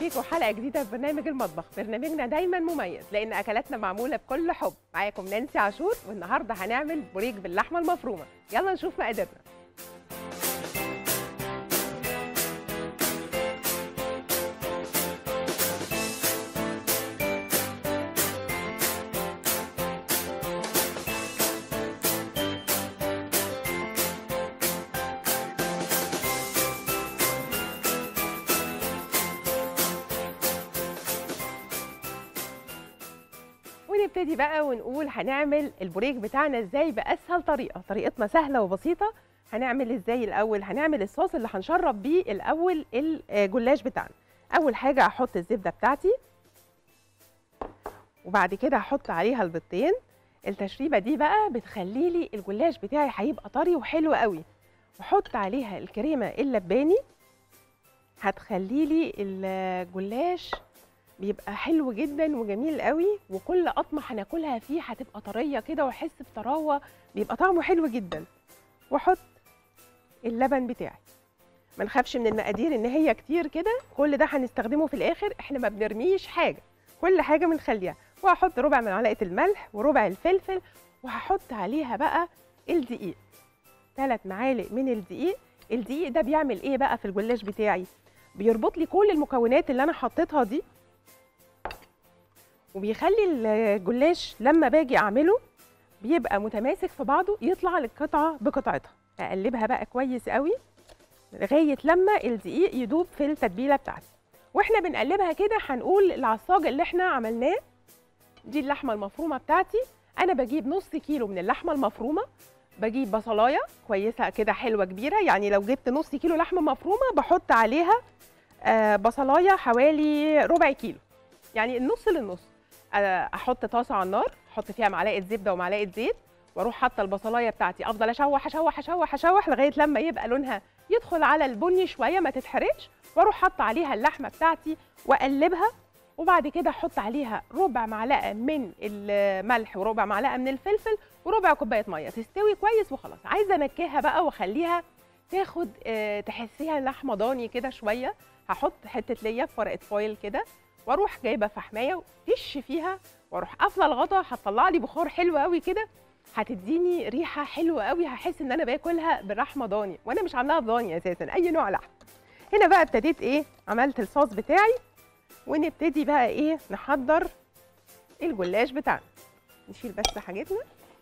بيكم حلقه جديده في برنامج المطبخ برنامجنا دايما مميز لان اكلاتنا معموله بكل حب معاكم نانسي عاشور والنهارده هنعمل بوريك باللحمه المفرومه يلا نشوف مقاديرنا ونبتدي بقى ونقول هنعمل البوريك بتاعنا ازاي باسهل طريقه طريقتنا سهله وبسيطه هنعمل ازاي الاول هنعمل الصوص اللي هنشرب بيه الاول الجلاش بتاعنا اول حاجه هحط الزبده بتاعتي وبعد كده هحط عليها البيضتين التشريبه دي بقى بتخلي لي الجلاش بتاعي هيبقى طري وحلو قوي واحط عليها الكريمه اللباني هتخلي لي الجلاش بيبقى حلو جدا وجميل قوي وكل قطمه هناكلها فيه هتبقى طريه كده واحس بطراوه بيبقى طعمه حلو جدا واحط اللبن بتاعي ما نخافش من المقادير ان هي كتير كده كل ده هنستخدمه في الاخر احنا ما بنرميش حاجه كل حاجه بنخليها وهحط ربع معلقه الملح وربع الفلفل وهحط عليها بقى الدقيق ثلاث معالق من الدقيق الدقيق ده بيعمل ايه بقى في الجلاش بتاعي بيربط لي كل المكونات اللي انا حطيتها دي وبيخلي الجلاش لما باجي اعمله بيبقى متماسك في بعضه يطلع القطعه بقطعتها اقلبها بقى كويس قوي لغايه لما الدقيق يدوب في التتبيله بتاعتي واحنا بنقلبها كده هنقول العصاج اللي احنا عملناه دي اللحمه المفرومه بتاعتي انا بجيب نص كيلو من اللحمه المفرومه بجيب بصلايه كويسه كده حلوه كبيره يعني لو جبت نص كيلو لحمه مفرومه بحط عليها آه بصلايه حوالي ربع كيلو يعني النص للنص احط طاسه على النار احط فيها معلقه زبده ومعلقه زيت واروح حاطه البصلايه بتاعتي افضل اشوح اشوح اشوح اشوح لغايه لما يبقى لونها يدخل على البني شويه ما تتحرقش واروح حاطه عليها اللحمه بتاعتي واقلبها وبعد كده احط عليها ربع معلقه من الملح وربع معلقه من الفلفل وربع كوبايه ميه تستوي كويس وخلاص عايزه انكهها بقى واخليها تاخد اه تحسيها لحمه ضاني كده شويه هحط حته ليا في ورقه فويل كده واروح جايبه فحمايه وتش فيها واروح قافله الغطا هتطلع لي بخار حلو قوي كده هتديني ريحه حلوه قوي هحس ان انا باكلها باللحمه ضاني وانا مش عاملاها ضاني اساسا اي نوع لحم هنا بقى ابتديت ايه عملت الصوص بتاعي ونبتدي بقى ايه نحضر الجلاش بتاعنا نشيل بس حاجتنا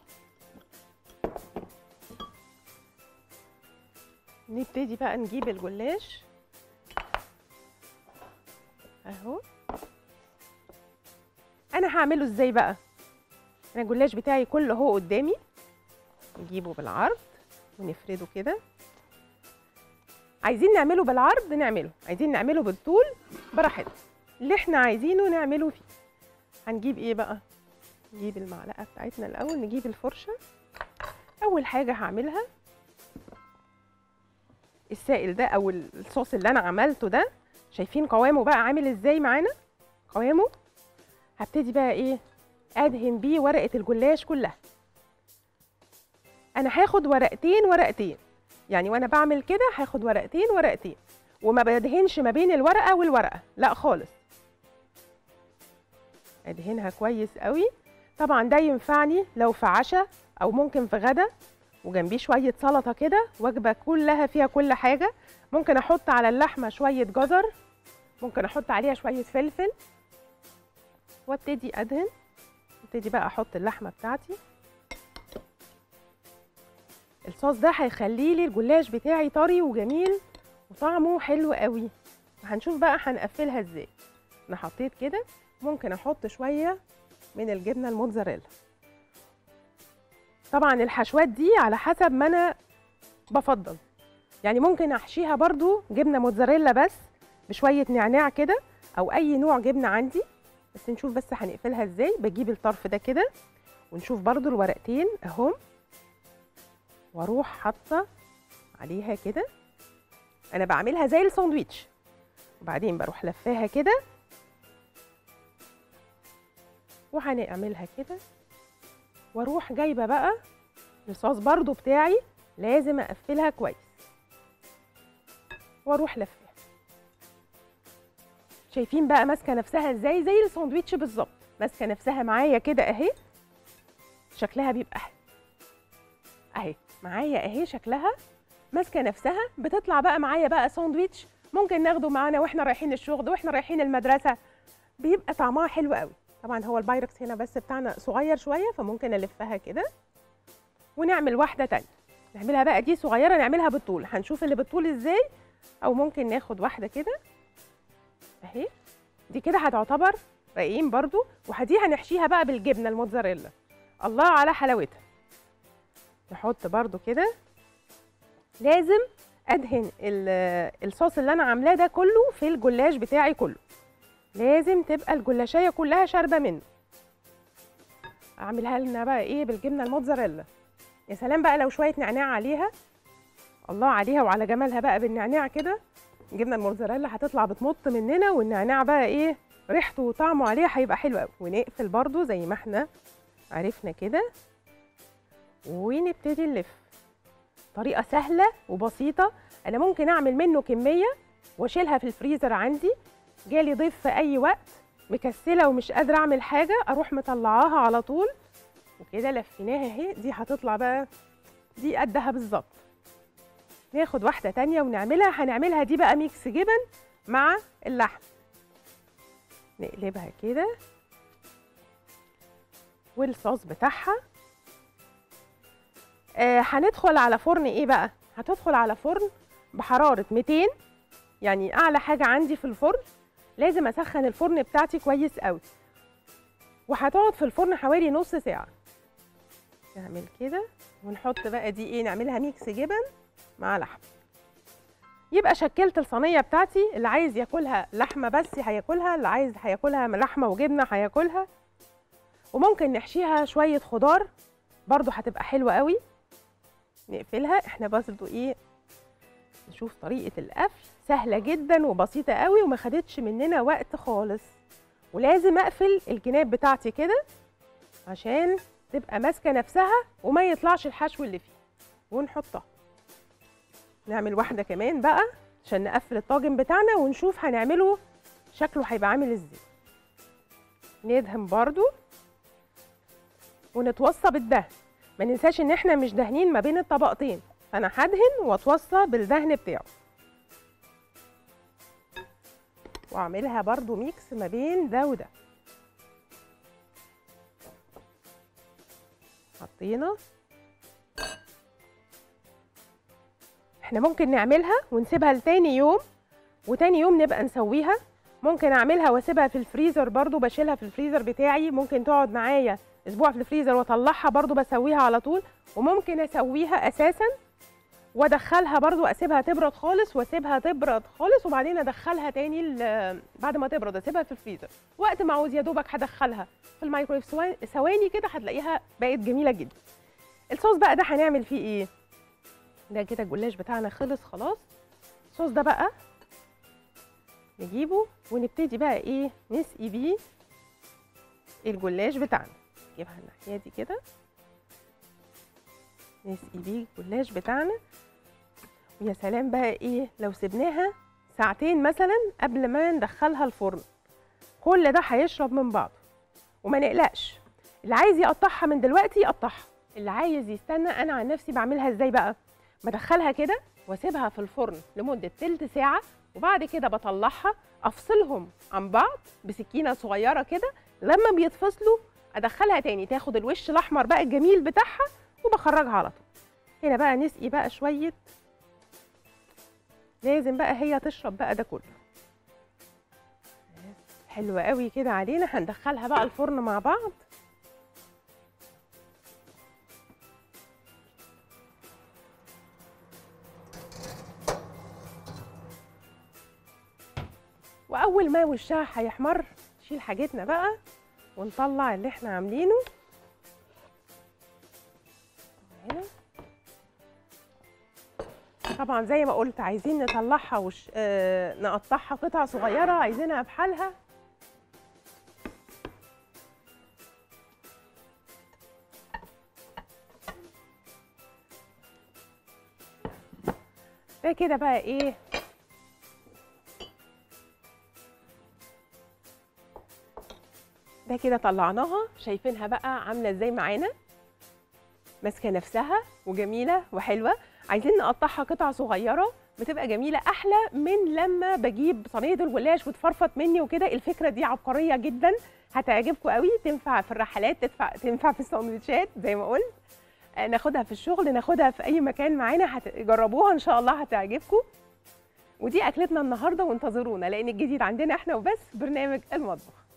نبتدي بقى نجيب الجلاش اهو انا هعمله ازاي بقى انا الجلاش بتاعي كله اهو قدامي نجيبه بالعرض ونفرده كده عايزين نعمله بالعرض نعمله عايزين نعمله بالطول براحتنا اللي احنا عايزينه نعمله فيه هنجيب ايه بقى نجيب المعلقه بتاعتنا الاول نجيب الفرشه اول حاجه هعملها السائل ده او الصوص اللي انا عملته ده شايفين قوامه بقى عامل ازاي معانا قوامه هبتدي بقى ايه ادهن بيه ورقه الجلاش كلها انا هاخد ورقتين ورقتين يعني وانا بعمل كده هاخد ورقتين ورقتين وما بدهنش ما بين الورقه والورقه لا خالص ادهنها كويس قوي طبعا ده ينفعني لو في عشاء او ممكن في غدا وجنبيه شويه سلطه كده وجبه كلها فيها كل حاجه ممكن احط على اللحمه شويه جزر ممكن احط عليها شويه فلفل وابتدي ادهن ابتدي بقى احط اللحمه بتاعتي الصوص ده هيخلي لي الجلاش بتاعي طري وجميل وطعمه حلو قوي هنشوف بقى هنقفلها ازاي انا حطيت كده ممكن احط شويه من الجبنه الموتزاريلا طبعا الحشوات دي على حسب ما انا بفضل يعني ممكن احشيها برضو جبنه موتزاريلا بس بشويه نعناع كده او اي نوع جبنه عندي بس نشوف بس هنقفلها ازاي بجيب الطرف ده كده ونشوف برضو الورقتين اهم واروح حاطه عليها كده انا بعملها زي الساندويتش وبعدين بروح لفاها كده وهنعملها كده واروح جايبه بقى الصوص برضو بتاعي لازم اقفلها كويس واروح لفاها شايفين بقى ماسكه نفسها ازاي زي الساندوتش بالظبط ماسكه نفسها معايا كده اهي شكلها بيبقى حلو اهي معايا اهي شكلها ماسكه نفسها بتطلع بقى معايا بقى ساندويتش ممكن ناخده معانا واحنا رايحين الشغل واحنا رايحين المدرسه بيبقى طعمها حلو قوي طبعا هو البايركس هنا بس بتاعنا صغير شويه فممكن الفها كده ونعمل واحده تانية نعملها بقى دي صغيره نعملها بالطول هنشوف اللي بالطول ازاي او ممكن ناخد واحده كده اهي دي كده هتعتبر رقيقين برضو ودي هنحشيها بقى بالجبنه الموتزاريلا الله على حلاوتها نحط برضو كده لازم ادهن ال- الصوص اللي انا عاملاه ده كله في الجلاش بتاعي كله لازم تبقى الجلاشيه كلها شاربه منه اعملها لنا بقى ايه بالجبنه الموتزاريلا يا سلام بقى لو شويه نعناع عليها الله عليها وعلى جمالها بقى بالنعناع كده الجبنه الموتزاريلا هتطلع بتمط مننا والنعناع بقى ايه ريحته وطعمه عليها هيبقى حلو قوي ونقفل برضو زي ما احنا عرفنا كده ونبتدي نلف طريقه سهله وبسيطه انا ممكن اعمل منه كميه واشيلها في الفريزر عندي جالي ضيف في اي وقت مكسله ومش قادره اعمل حاجه اروح مطلعاها على طول وكده لفيناها اهي دي هتطلع بقى دي قدها بالظبط ناخد واحده تانية ونعملها هنعملها دي بقى ميكس جبن مع اللحم نقلبها كده والصوص بتاعها آه هندخل على فرن ايه بقى هتدخل على فرن بحراره 200 يعني اعلى حاجه عندي في الفرن لازم اسخن الفرن بتاعتي كويس قوي وهتقعد في الفرن حوالي نص ساعه نعمل كده ونحط بقى دي ايه نعملها ميكس جبن مع لحم يبقى شكلت الصينيه بتاعتي اللي عايز ياكلها لحمه بس هياكلها اللي عايز هياكلها لحمه وجبنه هياكلها وممكن نحشيها شويه خضار برضو هتبقى حلوه قوي نقفلها احنا برضو ايه نشوف طريقه القفل سهله جدا وبسيطه قوي وما خدتش مننا وقت خالص ولازم اقفل الجناب بتاعتي كده عشان تبقى ماسكه نفسها وما يطلعش الحشو اللي فيه ونحطها نعمل واحده كمان بقى عشان نقفل الطاجن بتاعنا ونشوف هنعمله شكله هيبقى عامل ازاي ندهن برضو ونتوصى بالدهن ما ننساش ان احنا مش دهنين ما بين الطبقتين فانا هدهن واتوصى بالدهن بتاعه واعملها برضو ميكس ما بين ده وده حطينا احنا ممكن نعملها ونسيبها لتاني يوم وتاني يوم نبقى نسويها ممكن اعملها واسيبها في الفريزر برضو بشيلها في الفريزر بتاعي ممكن تقعد معايا اسبوع في الفريزر واطلعها برضو بسويها على طول وممكن اسويها اساسا وادخلها برضو اسيبها تبرد خالص واسيبها تبرد خالص وبعدين ادخلها تاني ال- بعد ما تبرد اسيبها في الفريزر وقت ما عاوز يا دوبك هدخلها في الميكرويف ثواني- ثواني كده هتلاقيها بقت جميله جدا الصوص بقى ده هنعمل فيه ايه ده كده الجلاش بتاعنا خلص خلاص الصوص ده بقى نجيبه ونبتدي بقى ايه نسقي بيه الجلاش بتاعنا نجيبها الناحيه دي كده نسقي بيه الجلاش بتاعنا ويا سلام بقى ايه لو سبناها ساعتين مثلا قبل ما ندخلها الفرن كل ده هيشرب من بعضه وما نقلقش اللي عايز يقطعها من دلوقتي يقطعها اللي عايز يستنى انا عن نفسي بعملها ازاي بقى بدخلها كده واسيبها في الفرن لمده تلت ساعه وبعد كده بطلعها افصلهم عن بعض بسكينه صغيره كده لما بيتفصلوا ادخلها تاني تاخد الوش الاحمر بقى الجميل بتاعها وبخرجها على طول هنا بقى نسقي بقى شويه لازم بقى هي تشرب بقى ده كله حلوة قوي كده علينا هندخلها بقى الفرن مع بعض واول ما وشها هيحمر نشيل حاجتنا بقى ونطلع اللي احنا عاملينه هنا طبعا زي ما قلت عايزين نطلعها وش... آه... نقطعها قطع صغيره عايزينها بحالها ده كده بقى ايه ده كده طلعناها شايفينها بقى عامله ازاي معانا ماسكه نفسها وجميله وحلوه عايزين نقطعها قطع صغيره بتبقى جميله احلى من لما بجيب صينيه الجلاش وتفرفط مني وكده الفكره دي عبقريه جدا هتعجبكم قوي تنفع في الرحلات تنفع تنفع في السندوتشات زي ما قلت آه، ناخدها في الشغل ناخدها في اي مكان معانا هتجربوها ان شاء الله هتعجبكم ودي اكلتنا النهارده وانتظرونا لان الجديد عندنا احنا وبس برنامج المطبخ